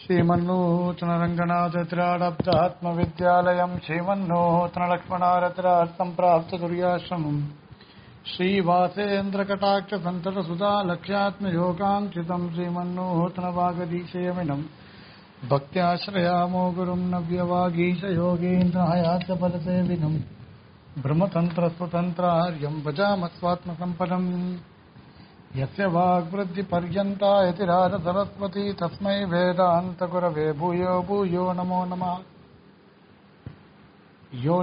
श्रीमन्नूतनरङ्गनाथत्राडब्दात्मविद्यालयम् श्रीमन्नूतनलक्ष्मणारत्रार्थम् प्राप्तदुर्याश्रमम् श्रीवासेन्द्रकटाक्षसन्ततसुधा लक्ष्यात्मयोगाङ्क्षितम् श्रीमन्नूतनवागदीशयमिनम् भक्त्याश्रयामो गुरुम् नव्यवागीशयोगीन्द्रहयात्यफलसेविनम् ब्रह्मतन्त्रस्वतन्त्रार्यम् भजामस्वात्मसम्पदम् यस्य वाग्वृद्धिपर्यन्ता यतिराज सरस्वती तस्मै वेदान्तगुरवे भूयो भूयो नमो नमः यो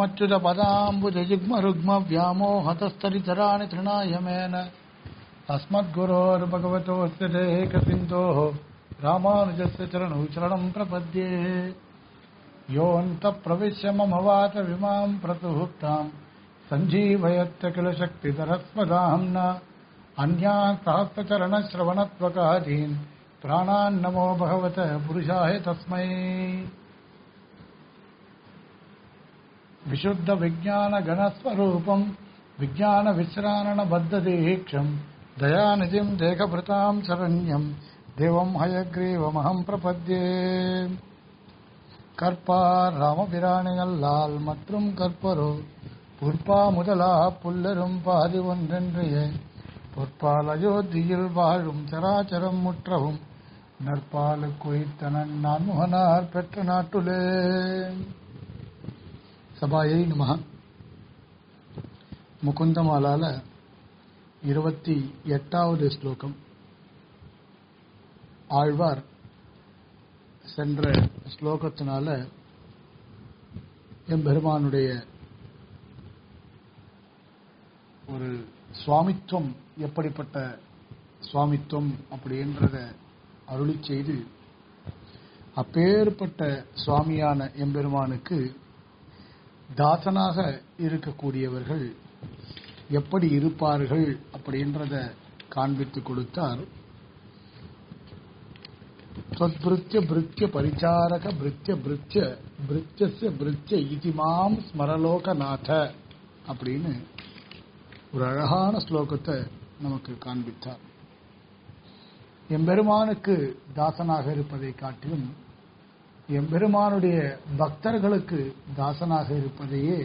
नित्यमच्युतपदाम्बुजयुग्मरुग्मव्यामोहतस्तरिचराणि तृणाय मेन अस्मद्गुरोर्भगवतोऽस्य देकसिन्धोः रामानुजस्य चरणौ चरणम् प्रपद्ये योऽन्तप्रविश्य मम वाचविमाम् प्रतुहुक्ताम् सञ्जीवयत्य किल शक्तिधरस्मदाम्ना अन्यान् सहस्रचरणश्रवणत्वकादीन् प्राणान्नमो भगवत पुरुषाय तस्मै विशुद्धविज्ञानगणस्वरूपम् विज्ञानविश्राणबद्धदीक्षम् दयानिधिम् देहभृताम् शरण्यम् देवम् हयग्रीवमहम् प्रपद्ये கற்பார் ராமபிரானையல்லால் மற்றும் கற்பரோ புற்பா முதலா புல்லரும் பாதி ஒன்றென்றைய பொற்பால் அயோத்தியில் வாழும் சராச்சரம் முற்றவும் நற்பாலு குயித்தனன் நான் முகனார் பெற்ற நாட்டுலே சபாயை நம முகுந்தமாலால இருபத்தி எட்டாவது ஸ்லோகம் ஆழ்வார் சென்ற ஸ்லோகத்தினால எம்பெருமானுடைய ஒரு சுவாமித்துவம் எப்படிப்பட்ட சுவாமித்துவம் அப்படின்றத அருளி செய்து அப்பேற்பட்ட சுவாமியான எம்பெருமானுக்கு தாசனாக இருக்கக்கூடியவர்கள் எப்படி இருப்பார்கள் அப்படின்றத காண்பித்து கொடுத்தார் त्वद्भृत्य भृत्य परिचारक भृत्य भृत्य भृत्यस्य भृत्य இதிமாம் ஸ்மரலோகநாத அப்படின்னு ஒரு அழகான ஸ்லோகத்தை நமக்கு காண்பித்தார் எம்பெருமானுக்கு தாசனாக இருப்பதை காட்டிலும் எம்பெருமானுடைய பக்தர்களுக்கு தாசனாக இருப்பதையே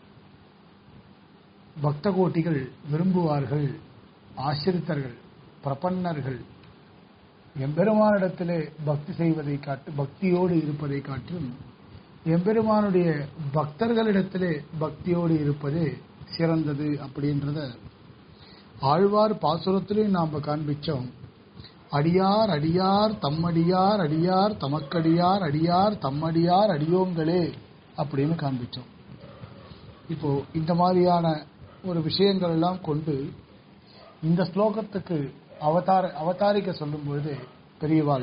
பக்த கோட்டிகள் விரும்புவார்கள் ஆசிரித்தர்கள் பிரபன்னர்கள் எம்பெருமானிடத்திலே பக்தி செய்வதை காட்டு பக்தியோடு இருப்பதை காட்டிலும் எம்பெருமானுடைய பக்தர்களிடத்திலே பக்தியோடு இருப்பதே சிறந்தது அப்படின்றத ஆழ்வார் பாசுரத்திலையும் நாம் காண்பிச்சோம் அடியார் அடியார் தம்மடியார் அடியார் தமக்கடியார் அடியார் தம்மடியார் அடியோங்களே அப்படின்னு காண்பிச்சோம் இப்போ இந்த மாதிரியான ஒரு விஷயங்கள் எல்லாம் கொண்டு இந்த ஸ்லோகத்துக்கு அவதார அவதாரிக்க சொல்லும் பொழுது பெரியவாள்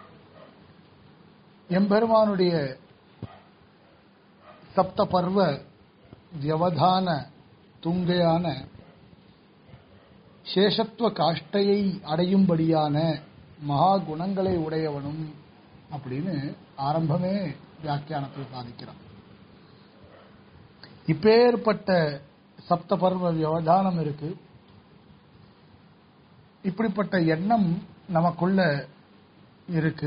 எம்பெருமானுடைய சப்த பர்வ வியவதான துங்கையான சேஷத்துவ காஷ்டையை அடையும்படியான மகா குணங்களை உடையவனும் அப்படின்னு ஆரம்பமே வியாக்கியானத்தில் சாதிக்கிறான் இப்பேற்பட்ட சப்த பர்வ வியவதானம் இருக்கு இப்படிப்பட்ட எண்ணம் நமக்குள்ள இருக்கு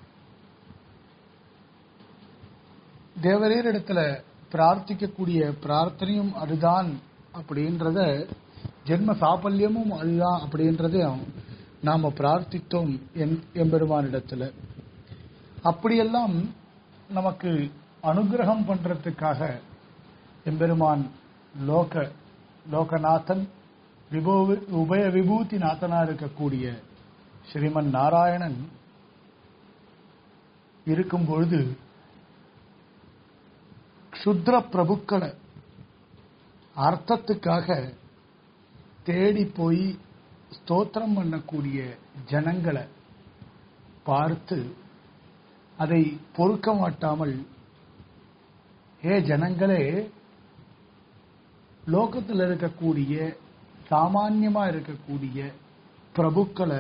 தேவரீரிடத்துல பிரார்த்திக்கக்கூடிய பிரார்த்தனையும் அதுதான் அப்படின்றத ஜென்ம சாபல்யமும் அதுதான் அப்படின்றதையும் நாம பிரார்த்தித்தோம் எம்பெருமானிடத்துல அப்படியெல்லாம் நமக்கு அனுகிரகம் பண்றதுக்காக எம்பெருமான் லோக லோகநாதன் விபோவு உபய விபூதி நாதனா இருக்கக்கூடிய ஸ்ரீமன் நாராயணன் இருக்கும் பொழுது க்ஷுத்ர பிரபுக்களை அர்த்தத்துக்காக தேடி போய் ஸ்தோத்திரம் பண்ணக்கூடிய ஜனங்களை பார்த்து அதை பொறுக்க மாட்டாமல் ஏ ஜனங்களே லோகத்தில் இருக்கக்கூடிய சாமான்யமா இருக்கக்கூடிய பிரபுக்களை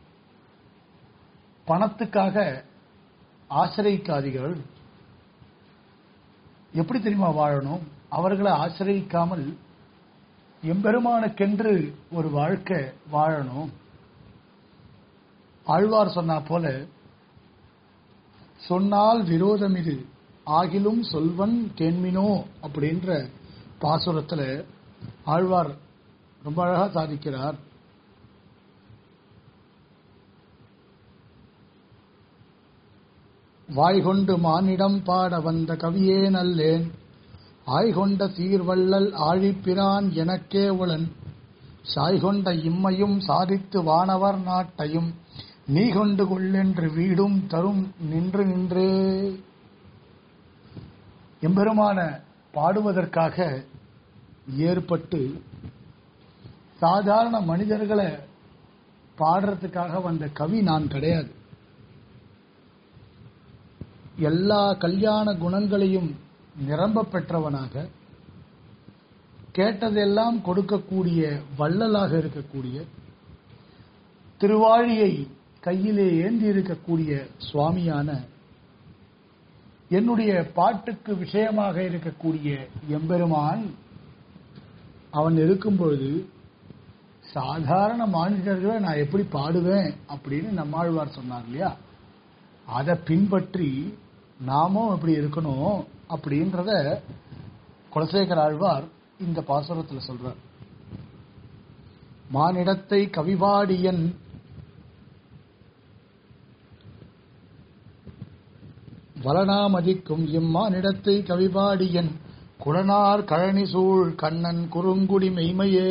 பணத்துக்காக ஆசிரியிக்காதீர்கள் எப்படி தெரியுமா வாழணும் அவர்களை ஆசிரியிக்காமல் எம்பெருமானுக்கென்று ஒரு வாழ்க்கை வாழணும் ஆழ்வார் சொன்னா போல சொன்னால் விரோதம் இது ஆகிலும் சொல்வன் கேண்மினோ அப்படின்ற பாசுரத்துல ஆழ்வார் ரொம்ப அழகா சாதிக்கிறார் வாய்கொண்டு மானிடம் பாட வந்த கவியே நல்லேன் ஆய்கொண்ட சீர்வள்ளல் ஆழிப்பிரான் எனக்கே உளன் சாய்கொண்ட இம்மையும் சாதித்து வானவர் நாட்டையும் நீ கொண்டு கொள்ளென்று வீடும் தரும் நின்று நின்றே எம்பெருமான பாடுவதற்காக ஏற்பட்டு சாதாரண மனிதர்களை பாடுறதுக்காக வந்த கவி நான் கிடையாது எல்லா கல்யாண குணங்களையும் நிரம்ப பெற்றவனாக கேட்டதெல்லாம் கொடுக்கக்கூடிய வள்ளலாக இருக்கக்கூடிய திருவாழியை கையிலே ஏந்தி இருக்கக்கூடிய சுவாமியான என்னுடைய பாட்டுக்கு விஷயமாக இருக்கக்கூடிய எம்பெருமான் அவன் இருக்கும் பொழுது சாதாரண மனிதர்களை நான் எப்படி பாடுவேன் அப்படின்னு நம்மாழ்வார் சொன்னார் இல்லையா அதை பின்பற்றி நாமும் எப்படி இருக்கணும் அப்படின்றத குலசேகர ஆழ்வார் இந்த பாசுரத்தில் சொல்றார் மானிடத்தை கவிபாடியன் வளனாமதிக்கும் இம்மானிடத்தை கவிபாடியன் குளனார் கழனி சூழ் கண்ணன் குறுங்குடி மெய்மையே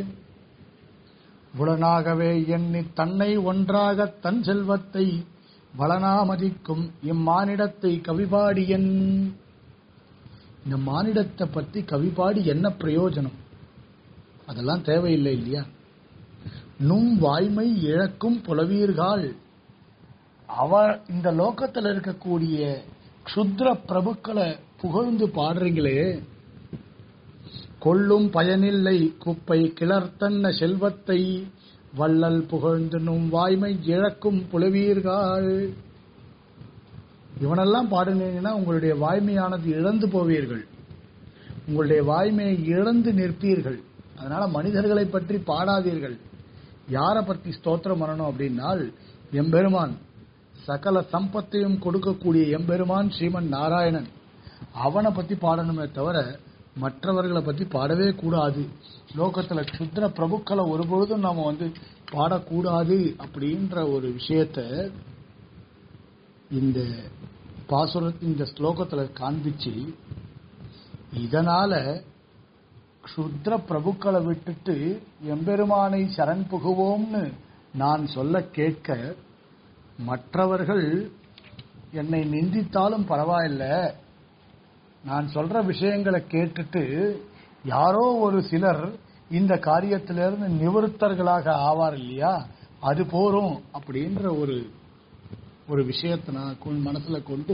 புலனாகவே எண்ணி தன்னை ஒன்றாக தன் செல்வத்தை வளனாமதிக்கும் இம்மானிடத்தை கவிபாடியன் இந்த மானிடத்தை பத்தி கவிபாடி என்ன பிரயோஜனம் அதெல்லாம் தேவையில்லை இல்லையா நும் வாய்மை இழக்கும் புலவீர்கள் அவர் இந்த லோகத்தில் இருக்கக்கூடிய க்ஷுத்ர பிரபுக்களை புகழ்ந்து பாடுறீங்களே கொள்ளும் பயனில்லை குப்பை கிளர்த்தன்ன செல்வத்தை வள்ளல் புகழ்ந்து நும் வாய்மை இழக்கும் புலவீர்கள் இவனெல்லாம் பாடுனீங்கன்னா உங்களுடைய வாய்மையானது இழந்து போவீர்கள் உங்களுடைய வாய்மையை இழந்து நிற்பீர்கள் அதனால மனிதர்களை பற்றி பாடாதீர்கள் யாரை பற்றி ஸ்தோத்திரம் பண்ணணும் அப்படின்னால் எம்பெருமான் சகல சம்பத்தையும் கொடுக்கக்கூடிய எம்பெருமான் ஸ்ரீமன் நாராயணன் அவனை பத்தி பாடணுமே தவிர மற்றவர்களை பத்தி பாடவே கூடாது லோகத்துல க்ஷுத்ர பிரபுக்களை ஒருபொழுதும் நாம வந்து பாடக்கூடாது அப்படின்ற ஒரு விஷயத்த இந்த பாசுர இந்த ஸ்லோகத்துல காண்பிச்சு இதனால க்ஷுத்ர பிரபுக்களை விட்டுட்டு எம்பெருமானை சரண் புகுவோம்னு நான் சொல்ல கேட்க மற்றவர்கள் என்னை நிந்தித்தாலும் பரவாயில்ல நான் சொல்ற விஷயங்களை கேட்டுட்டு யாரோ ஒரு சிலர் இந்த காரியத்திலிருந்து நிவர்த்தர்களாக ஆவார் இல்லையா அது போரும் அப்படின்ற ஒரு ஒரு விஷயத்தை நான் கொ- மனசுல கொண்டு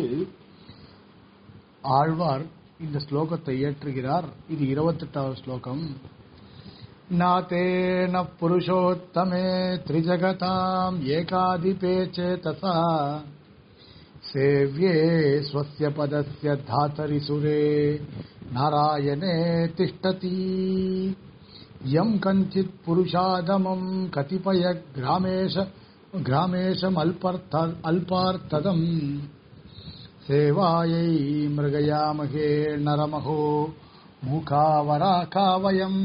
ஆழ்வார் இந்த ஸ்லோகத்தை இயற்றுகிறார் இது இருபத்தெட்டாவது ஸ்லோகம் நாத்தேன புருஷோத்தமே திரிஜகதாம் ஏகாதிபே சேதசா सेव्ये स्वस्य पदस्य धातरि सुरे नारायणे तिष्ठति यम् कञ्चित् पुरुषादमम् कतिपय ग्रामेश ग्रामेशमल्पर्थ अल्पार्थदम् सेवायै मृगयामहे नरमहो मुखावराकावयम्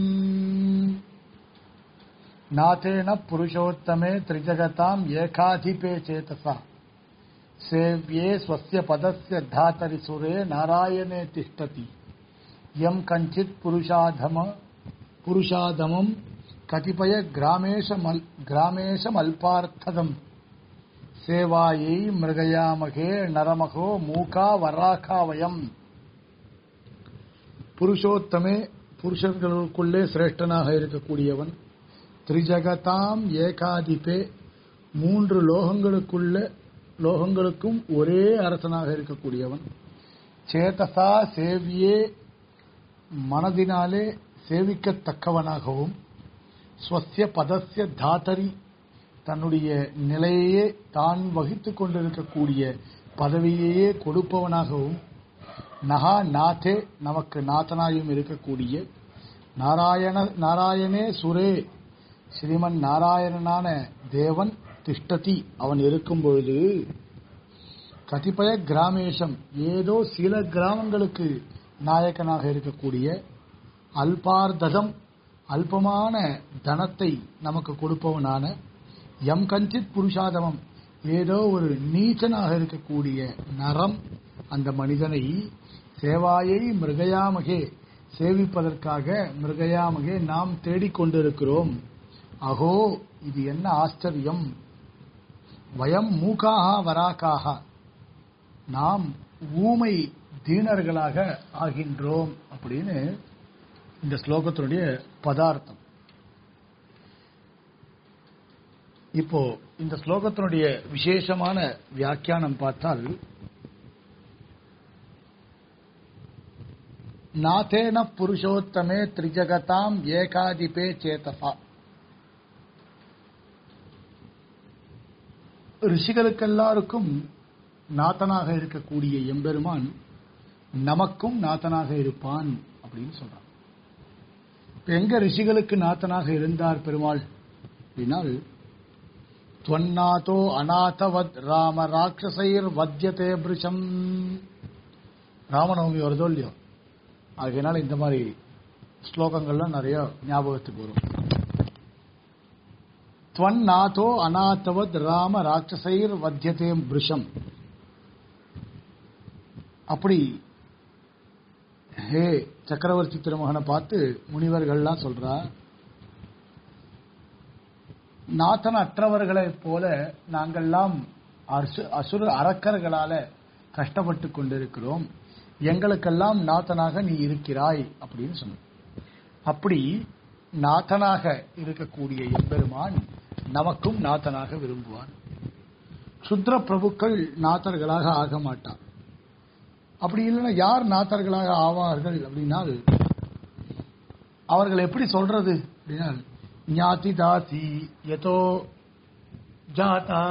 नाथेन पुरुषोत्तमे त्रिजगताम् एकाधिपे चेतसा सेव्ये स्वस्य पदस्य धातरि सुरे नारायणे तिष्ठति यम् कञ्चित् पुरुषाधम पुरुषाधमम् कतिपय ग्रामेशमल् ग्रामेशमल्पार्थदम् சேவாயை மிருகயாமகே நரமகோ மூகா வராகாவயம் புருஷோத்தமே புருஷர்களுக்குள்ளே சிரேஷ்டனாக இருக்கக்கூடியவன் திரிஜகதாம் ஏகாதிபே மூன்று லோகங்களுக்குள்ள லோகங்களுக்கும் ஒரே அரசனாக இருக்கக்கூடியவன் சேதசா சேவியே மனதினாலே சேவிக்கத்தக்கவனாகவும் ஸ்வசிய பதஸ்ய தாத்தரி தன்னுடைய நிலையையே தான் வகித்துக் கொண்டிருக்கக்கூடிய பதவியையே கொடுப்பவனாகவும் நகா நாதே நமக்கு நாதனாயும் இருக்கக்கூடிய நாராயண நாராயணே சுரே ஸ்ரீமன் நாராயணனான தேவன் திஷ்டதி அவன் இருக்கும் பொழுது கதிப்பய கிராமேஷம் ஏதோ சில கிராமங்களுக்கு நாயக்கனாக இருக்கக்கூடிய அல்பார்தகம் அல்பமான தனத்தை நமக்கு கொடுப்பவனான எம் கஞ்சித் புருஷாதமம் ஏதோ ஒரு நீச்சனாக இருக்கக்கூடிய நரம் அந்த மனிதனை சேவாயை மிருகயாமகே சேவிப்பதற்காக மிருகயாமகே நாம் தேடிக்கொண்டிருக்கிறோம் அகோ இது என்ன ஆச்சரியம் வயம் மூக்காக வராக்காக நாம் ஊமை தீனர்களாக ஆகின்றோம் அப்படின்னு இந்த ஸ்லோகத்தினுடைய பதார்த்தம் இப்போ இந்த ஸ்லோகத்தினுடைய விசேஷமான வியாக்கியானம் பார்த்தால் நாதேன புருஷோத்தமே திரிஜகதாம் ஏகாதிபே சேதசா ரிஷிகளுக்கெல்லாருக்கும் நாதனாக இருக்கக்கூடிய எம்பெருமான் நமக்கும் நாதனாக இருப்பான் அப்படின்னு சொல்றான் இப்ப எங்க ரிஷிகளுக்கு நாதனாக இருந்தார் பெருமாள் அப்படின்னால் துவன்னாதோ அநாதவத் ராம ராட்சசைர் வத்தியதே பிருஷம் ராமநவமி வருதோ இல்லையோ ஆகையினால இந்த மாதிரி ஸ்லோகங்கள்லாம் நிறைய ஞாபகத்துக்கு வரும் துவன்னாதோ அநாதவத் ராம ராட்சசைர் வத்தியதே பிருஷம் அப்படி ஹே சக்கரவர்த்தி திருமகனை பார்த்து முனிவர்கள்லாம் சொல்றா நாத்தன் அற்றவர்களைப் போல நாங்கள்லாம் அசு- அசுர அரக்கர்களால கஷ்டப்பட்டு கொண்டிருக்கிறோம் எங்களுக்கெல்லாம் நாத்தனாக நீ இருக்கிறாய் அப்படின்னு சொன்ன அப்படி நாத்தனாக இருக்கக்கூடிய எம்பெருமான் நமக்கும் நாத்தனாக விரும்புவான் சுத்ர பிரபுக்கள் நாத்தர்களாக ஆக மாட்டான் அப்படி இல்லைன்னா யார் நாத்தர்களாக ஆவார்கள் அப்படின்னால் அவர்கள் எப்படி சொல்றது அப்படின்னா ஞாதி தாசி யதோ ஜாதா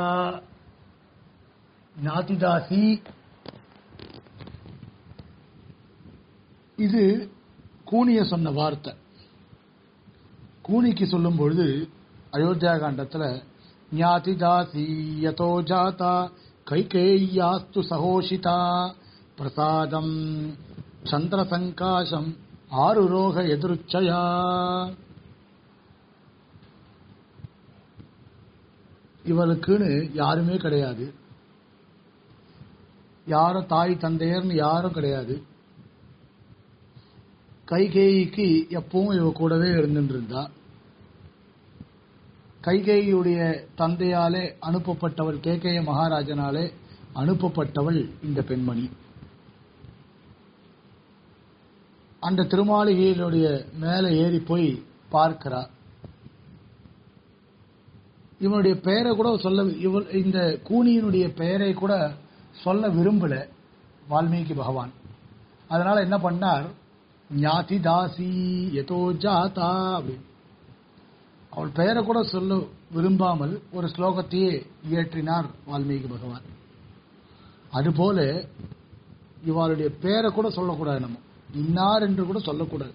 ஞாதி தாசி இது கூனிய சொன்ன வார்த்தை கூனிக்கு சொல்லும் பொழுது அயோத்தியா காண்டத்துல ஞாதி தாசி யதோ ஜாதா கைகேயாஸ்து சகோஷிதா பிரசாதம் சந்திர சங்காசம் ஆருரோக எதிர்ச்சயா இவளுக்குன்னு யாருமே கிடையாது யாரும் தாய் தந்தையர்னு யாரும் கிடையாது கைகேயிக்கு எப்பவும் இவ கூடவே இருந்துட்டு இருந்தா கைகேயியுடைய தந்தையாலே அனுப்பப்பட்டவள் கேகேய மகாராஜனாலே அனுப்பப்பட்டவள் இந்த பெண்மணி அந்த திருமாளிகையினுடைய மேலே ஏறி போய் பார்க்கிறா இவனுடைய பெயரை கூட சொல்ல இவள் இந்த கூனியினுடைய பெயரை கூட சொல்ல விரும்பல வால்மீகி பகவான் அதனால என்ன பண்ணார் ஞாதி தாசி எதோ ஜாதா அப்படின்னு அவள் பெயரை கூட சொல்ல விரும்பாமல் ஒரு ஸ்லோகத்தையே இயற்றினார் வால்மீகி பகவான் அதுபோல இவளுடைய பெயரை கூட சொல்லக்கூடாது நம்ம இன்னார் என்று கூட சொல்லக்கூடாது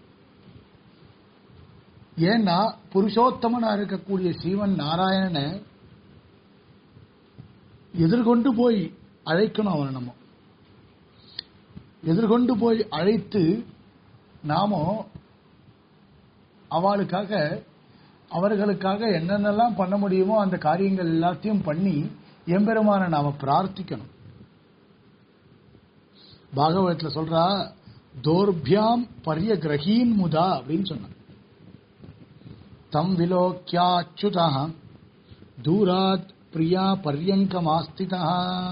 ஏன்னா புருஷோத்தமனா இருக்கக்கூடிய சீவன் நாராயணனை எதிர்கொண்டு போய் அழைக்கணும் அவனை நம்ம எதிர்கொண்டு போய் அழைத்து நாமோ அவளுக்காக அவர்களுக்காக என்னென்னலாம் பண்ண முடியுமோ அந்த காரியங்கள் எல்லாத்தையும் பண்ணி எம்பெருமான நாம பிரார்த்திக்கணும் பாகவதத்துல சொல்றா தோர்பியாம் பரிய கிரகீன் முதா அப்படின்னு சொன்னான் தம் விலோக்கியாச்சுதா தூராத் பிரியா பர்யங்கமாஸ்திதா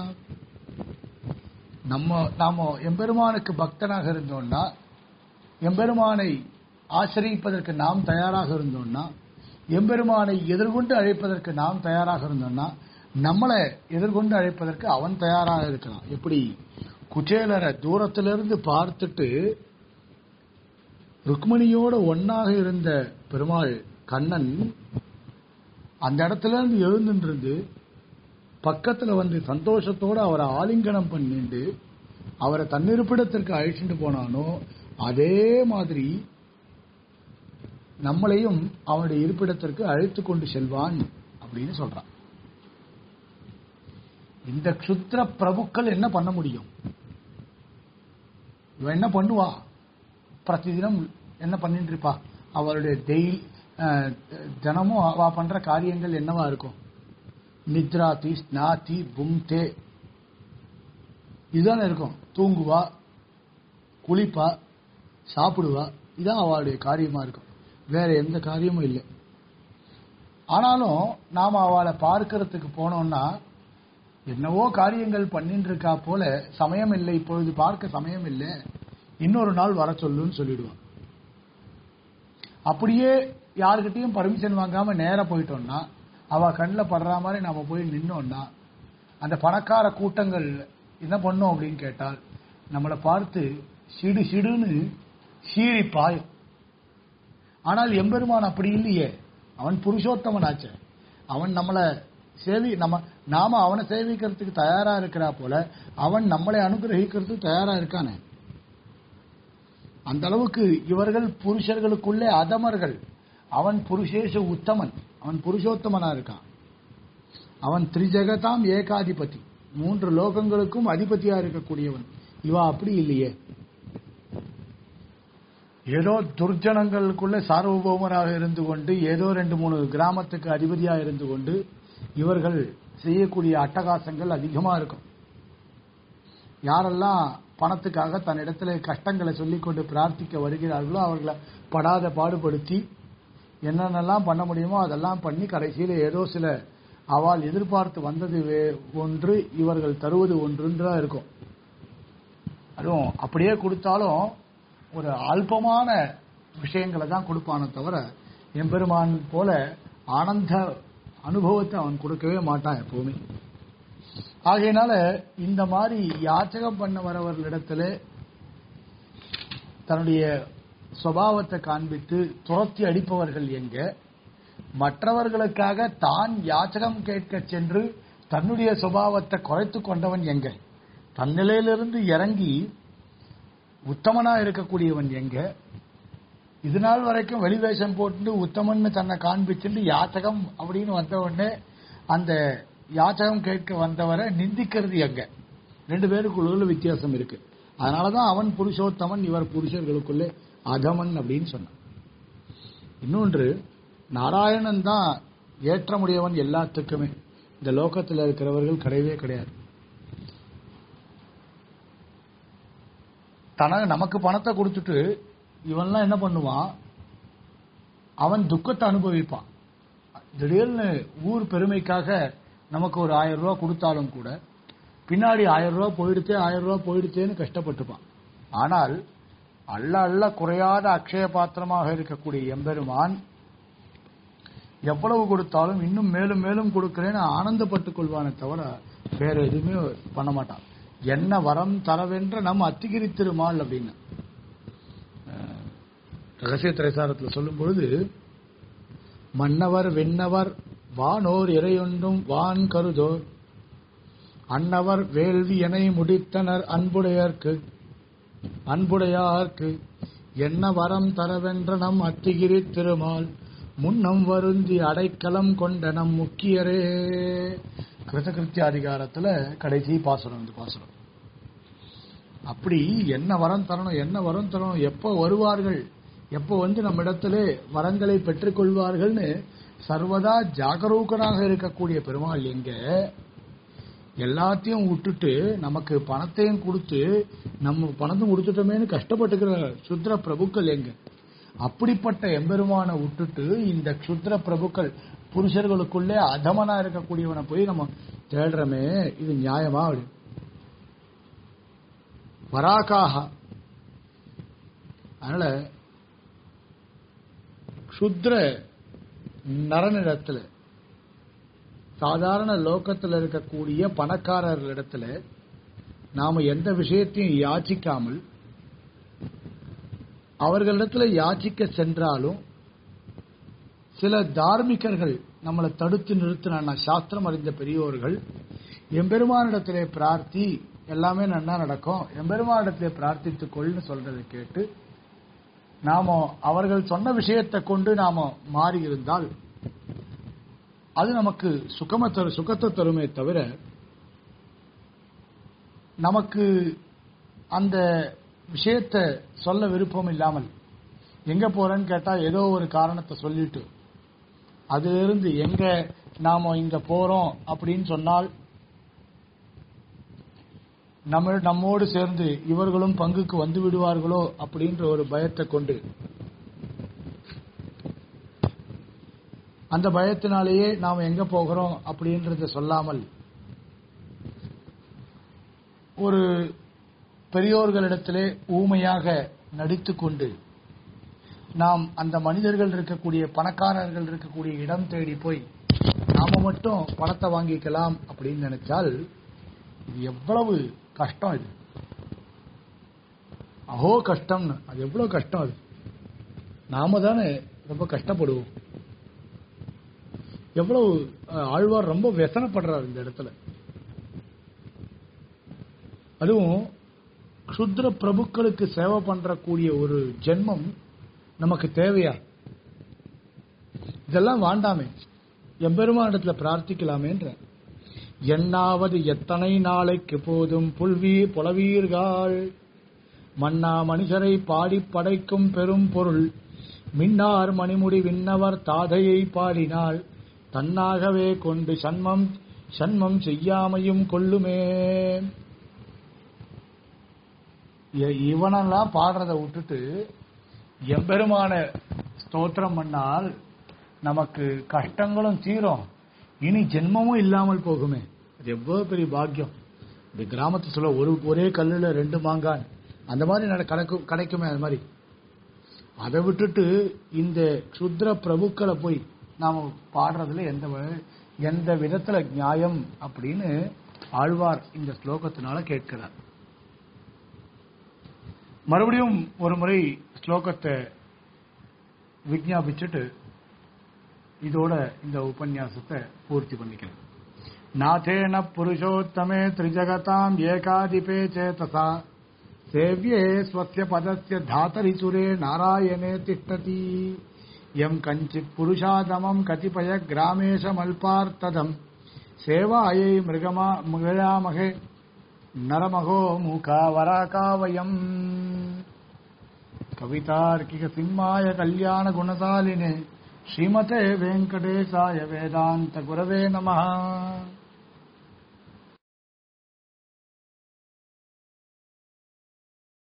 நம்ம நாம எம்பெருமானுக்கு பக்தனாக இருந்தோம்னா எம்பெருமானை ஆசிரியிப்பதற்கு நாம் தயாராக இருந்தோம்னா எம்பெருமானை எதிர்கொண்டு அழைப்பதற்கு நாம் தயாராக இருந்தோம்னா நம்மளை எதிர்கொண்டு அழைப்பதற்கு அவன் தயாராக இருக்கலாம் எப்படி குச்சேலரை தூரத்திலிருந்து பார்த்துட்டு ருக்மணியோட ஒன்னாக இருந்த பெருமாள் கண்ணன் அந்த இடத்துல இருந்து எழுந்துட்டு பக்கத்துல வந்து சந்தோஷத்தோட அவரை ஆலிங்கனம் பண்ணிட்டு அவரை தன்னிருப்பிடத்திற்கு அழைச்சிட்டு போனானோ அதே மாதிரி நம்மளையும் அவனுடைய இருப்பிடத்திற்கு அழைத்து கொண்டு செல்வான் அப்படின்னு சொல்றான் இந்த க்ஷுத்ர பிரபுக்கள் என்ன பண்ண முடியும் இவன் என்ன பண்ணுவா பிரதிதினம் என்ன பண்ணிட்டு இருப்பா அவளுடைய டெய்லி தினமும் அவ பண்ற காரியங்கள் என்னவா இருக்கும் நித்ராதி ஸ்நாதி புங்தே இதுதானே இருக்கும் தூங்குவா குளிப்பா சாப்பிடுவா இதான் அவளுடைய காரியமா இருக்கும் வேற எந்த காரியமும் இல்லை ஆனாலும் நாம அவளை பார்க்கறதுக்கு போனோம்னா என்னவோ காரியங்கள் பண்ணிட்டு இருக்கா போல சமயம் இல்லை இப்பொழுது பார்க்க சமயம் இல்லை இன்னொரு நாள் வர சொல்லுன்னு சொல்லிடுவான் அப்படியே யாருக்கிட்டையும் பர்மிஷன் வாங்காம நேரா போயிட்டோம்னா அவ கண்ணில் படுற மாதிரி நாம போய் நின்னோம்னா அந்த பணக்கார கூட்டங்கள் என்ன பண்ணோம் அப்படின்னு கேட்டால் நம்மளை பார்த்து சிடு சிடுன்னு சீறி பாயும் ஆனால் எம்பெருமான் அப்படி இல்லையே அவன் புருஷோத்தமன் ஆச்சே அவன் நம்மளை சேவி நம்ம நாம அவனை சேவிக்கிறதுக்கு தயாரா இருக்கிறா போல அவன் நம்மளை அனுகிரகிக்கிறதுக்கு தயாரா இருக்கானே அந்த அளவுக்கு இவர்கள் புருஷர்களுக்குள்ளே அதமர்கள் அவன் புருஷேஷ உத்தமன் அவன் புருஷோத்தமனா இருக்கான் அவன் திரிஜகதாம் ஏகாதிபதி மூன்று லோகங்களுக்கும் அதிபதியா இருக்கக்கூடியவன் இவா அப்படி இல்லையே ஏதோ துர்ஜனங்களுக்குள்ள சார்வபௌமராக இருந்து கொண்டு ஏதோ ரெண்டு மூணு கிராமத்துக்கு அதிபதியா இருந்து கொண்டு இவர்கள் செய்யக்கூடிய அட்டகாசங்கள் அதிகமா இருக்கும் யாரெல்லாம் பணத்துக்காக தன்னிடத்துல கஷ்டங்களை சொல்லிக்கொண்டு பிரார்த்திக்க வருகிறார்களோ அவர்களை படாத பாடுபடுத்தி என்னென்னலாம் பண்ண முடியுமோ அதெல்லாம் பண்ணி கடைசியில் ஏதோ சில அவள் எதிர்பார்த்து வந்தது வே- ஒன்று இவர்கள் தருவது ஒன்றுன்றா இருக்கும் அதுவும் அப்படியே கொடுத்தாலும் ஒரு அல்பமான விஷயங்களை தான் கொடுப்பானே தவிர எம்பெருமான் போல ஆனந்த அனுபவத்தை அவன் கொடுக்கவே மாட்டான் எப்பவுமே ஆகையினால இந்த மாதிரி யாச்சகம் பண்ண வரவர்களிடத்துல தன்னுடைய சுபாவத்தை காண்பித்து துரத்தி அடிப்பவர்கள் எங்க மற்றவர்களுக்காக தான் யாச்சகம் கேட்க சென்று தன்னுடைய சுபாவத்தை குறைத்து கொண்டவன் எங்க தன்னிலையிலிருந்து இறங்கி உத்தமனா இருக்கக்கூடியவன் எங்க இது நாள் வரைக்கும் வெளிவேஷம் போட்டு உத்தமன்னு தன்னை காண்பிச்சுட்டு யாச்சகம் அப்படின்னு வந்த உடனே அந்த யாச்சகம் கேட்க வந்தவரை நிந்திக்கிறது எங்க ரெண்டு பேருக்குள்ள வித்தியாசம் இருக்கு அதனாலதான் அவன் புருஷோத்தமன் இவர் புருஷர்களுக்குள்ளே அதமன் அப்படின்னு சொன்னான் இன்னொன்று நாராயணன் தான் ஏற்றமுடையவன் எல்லாத்துக்குமே இந்த லோகத்தில் இருக்கிறவர்கள் கிடையவே கிடையாது தனக்கு நமக்கு பணத்தை கொடுத்துட்டு இவன்லாம் என்ன பண்ணுவான் அவன் துக்கத்தை அனுபவிப்பான் திடீர்னு ஊர் பெருமைக்காக நமக்கு ஒரு ஆயிரம் ரூபாய் கொடுத்தாலும் கூட பின்னாடி ஆயிரம் ரூபாய் போயிடுச்சே ஆயிரம் ரூபாய் போயிடுச்சேன்னு கஷ்டப்பட்டுப்பான் ஆனால் அள்ள அள்ள குறையாத அக்ஷய பாத்திரமாக இருக்கக்கூடிய எம்பெருமான் எவ்வளவு கொடுத்தாலும் இன்னும் மேலும் மேலும் கொடுக்கிறேன்னு ஆனந்தப்பட்டுக் கொள்வானே தவிர வேற எதுவுமே பண்ண மாட்டான் என்ன வரம் தரவென்ற நம் அத்திகிரி திருமால் அப்படின்னு அஹ், ரகசிய திரைசாரத்தில் சொல்லும் பொழுது மன்னவர் வெண்ணவர் வானோர் இறையொன்றும் வான் கருதோர் அன்னவர் வேள்வி எனை முடித்தனர் அன்புடையர்க்கு அன்புடையார்க்கு என்ன வரம் தரவென்ற நம் அத்திகிரி திருமால் முன்னம் வருந்தி அடைக்கலம் கொண்ட நம் முக்கியரே கிருதகிருத்திய அதிகாரத்துல கடைசி பாசுரம் இந்த பாசுரம் அப்படி என்ன வரம் தரணும் என்ன வரம் தரணும் எப்போ வருவார்கள் எப்போ வந்து நம்ம இடத்திலே வரங்களை பெற்றுக்கொள்வார்கள்னு சர்வதா ஜாகரூகனாக இருக்கக்கூடிய பெருமாள் எங்க எல்லாத்தையும் விட்டுட்டு நமக்கு பணத்தையும் கொடுத்து நம்ம பணத்தையும் கொடுத்துட்டோமேனு கஷ்டப்பட்டுக்கிற சுத்ர பிரபுக்கள் எங்க அப்படிப்பட்ட எம்பெருமான விட்டுட்டு இந்த க்ஷுத்ர பிரபுக்கள் புருஷர்களுக்குள்ளே அதமனா இருக்கக்கூடியவனை போய் நம்ம தேடுறோமே இது நியாயமா அப்படி வராக்காக அதனால க்ஷுத்ர நரனிடத்துல சாதாரண லோகத்தில் இருக்கக்கூடிய பணக்காரர்களிடத்துல நாம எந்த விஷயத்தையும் யாச்சிக்காமல் அவர்களிடத்துல யாச்சிக்க சென்றாலும் சில தார்மிகர்கள் நம்மளை தடுத்து நிறுத்தினா சாஸ்திரம் அறிந்த பெரியோர்கள் எம்பெருமானிடத்திலே பிரார்த்தி எல்லாமே நன்னா நடக்கும் எம்பெருமானிடத்திலே பிரார்த்தித்துக் கொள்னு சொல்றதை கேட்டு நாம அவர்கள் சொன்ன விஷயத்தை கொண்டு நாம மாறி இருந்தால் அது நமக்கு சுகம தரு சுகத்தை தருமே தவிர நமக்கு அந்த விஷயத்தை சொல்ல விருப்பம் இல்லாமல் எங்க போறேன்னு கேட்டா ஏதோ ஒரு காரணத்தை சொல்லிட்டு அதிலிருந்து எங்க நாம இங்க போறோம் அப்படின்னு சொன்னால் நம்ம நம்மோடு சேர்ந்து இவர்களும் பங்குக்கு வந்து விடுவார்களோ அப்படின்ற ஒரு பயத்தை கொண்டு அந்த பயத்தினாலேயே நாம் எங்க போகிறோம் அப்படின்றத சொல்லாமல் ஒரு பெரியோர்களிடத்திலே ஊமையாக நடித்துக்கொண்டு நாம் அந்த மனிதர்கள் இருக்கக்கூடிய பணக்காரர்கள் இருக்கக்கூடிய இடம் தேடி போய் நாம மட்டும் பணத்தை வாங்கிக்கலாம் அப்படின்னு நினைச்சால் இது எவ்வளவு கஷ்டம் இது அஹோ கஷ்டம்னு அது எவ்வளவு கஷ்டம் அது நாம தானே ரொம்ப கஷ்டப்படுவோம் எவ்வளவு அஹ், ஆழ்வார் ரொம்ப व्यசனப்படுறார் இந்த இடத்துல அதுவும் க்ஷுத்ர பிரபுக்களுக்கு சேவை பண்றக்கூடிய ஒரு ஜென்மம் நமக்கு தேவையா இதெல்லாம் வேண்டாமே எம்பெருமானிடத்துல பிரார்த்திக்கலாமேன்ற எண்ணாவது எத்தனை நாளைக்கு போதும் புல்வி புலவீர்கள் மன்னா மனிதரை பாடி படைக்கும் பெரும் பொருள் மின்னார் மணிமுடி விண்ணவர் தாதையை பாடினால் தன்னாகவே கொண்டு சன்மம் சன்மம் செய்யாமையும் கொள்ளுமே இ- இவனெல்லாம் பாடுறத விட்டுட்டு எம்பெருமான ஸ்தோத்திரம் பண்ணால் நமக்கு கஷ்டங்களும் தீரும் இனி ஜென்மமும் இல்லாமல் போகுமே அது எவ்வளவு பெரிய பாக்கியம் இந்த கிராமத்து சொல்ல ஒரு ஒரே கல்லுல ரெண்டு மாங்கான் அந்த மாதிரி நட- கிடைக்கும் கிடைக்குமே அது மாதிரி அதை விட்டுட்டு இந்த க்ஷுத்ர பிரபுக்களை போய் நாம பாடுறதுல எந்த வ- எந்த விதத்துல நியாயம் அப்படின்னு ஆழ்வார் இந்த ஸ்லோகத்தினால கேட்கிறார் மறுபடியும் ஒரு முறை ஸ்லோகத்தை விஜாபிச்சுட்டு இதோட இந்த உபன்யாசத்தை பூர்த்தி பண்ணிக்கிறேன் நாதேன புருஷோத்தமே திரிஜகதாம் ஏகாதிபே சேதசா சேவியே ஸ்வஸ்ய பதஸ்ய தாத்தரி சுரே நாராயணே திஷ்டதி எம் கஞ்சித் புருஷாதமம் கதிபய கிராமேஷமல்பார்த்ததம் சேவாயை மிருகமா மிருகாமகே நரமகோ மூகாவராகாவயம் கவிதார்க்கிக சிம்மாய கல்யாண குணசாலினே ஸ்ரீமதே வெங்கடேசாய வேதாந்த குரவே நமः